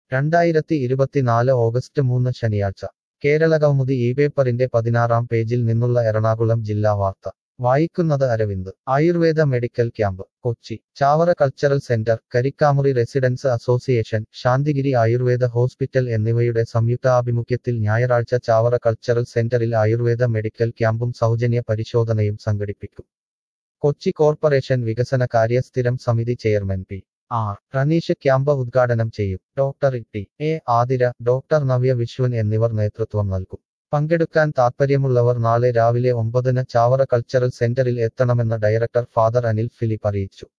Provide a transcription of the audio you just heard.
രണ്ടായിരത്തി ഇരുപത്തിനാല് ഓഗസ്റ്റ് മൂന്ന് ശനിയാഴ്ച കേരള കൗമുദി ഈ പേപ്പറിന്റെ പതിനാറാം പേജിൽ നിന്നുള്ള എറണാകുളം ജില്ലാ വാർത്ത വായിക്കുന്നത് Aravind Ayurveda medical camp Kochi Chavara cultural centre Karikkamuri residence association Santhigiri Ayurveda hospital എന്നിവയുടെ സംയുക്താഭിമുഖ്യത്തിൽ ഞായറാഴ്ച ചാവറ കൾച്ചറൽ സെന്ററിൽ ആയുർവേദ മെഡിക്കൽ ക്യാമ്പും സൗജന്യ പരിശോധനയും സംഘടിപ്പിക്കും കൊച്ചി കോർപ്പറേഷൻ വികസന കാര്യ സ്ഥിരം സമിതി chairman P R Raneesh camp ഉദ്ഘാടനം ചെയ്യും doctor T A Athira doctor Navya Viswan എന്നിവർ നേതൃത്വം നൽകും പങ്കെടുക്കാൻ താൽപ്പര്യമുള്ളവർ നാളെ രാവിലെ ഒമ്പതിന് ചാവറ കൾച്ചറൽ സെന്ററിൽ എത്തണമെന്ന് ഡയറക്ടർ ഫാദർ അനിൽ ഫിലിപ്പ് അറിയിച്ചു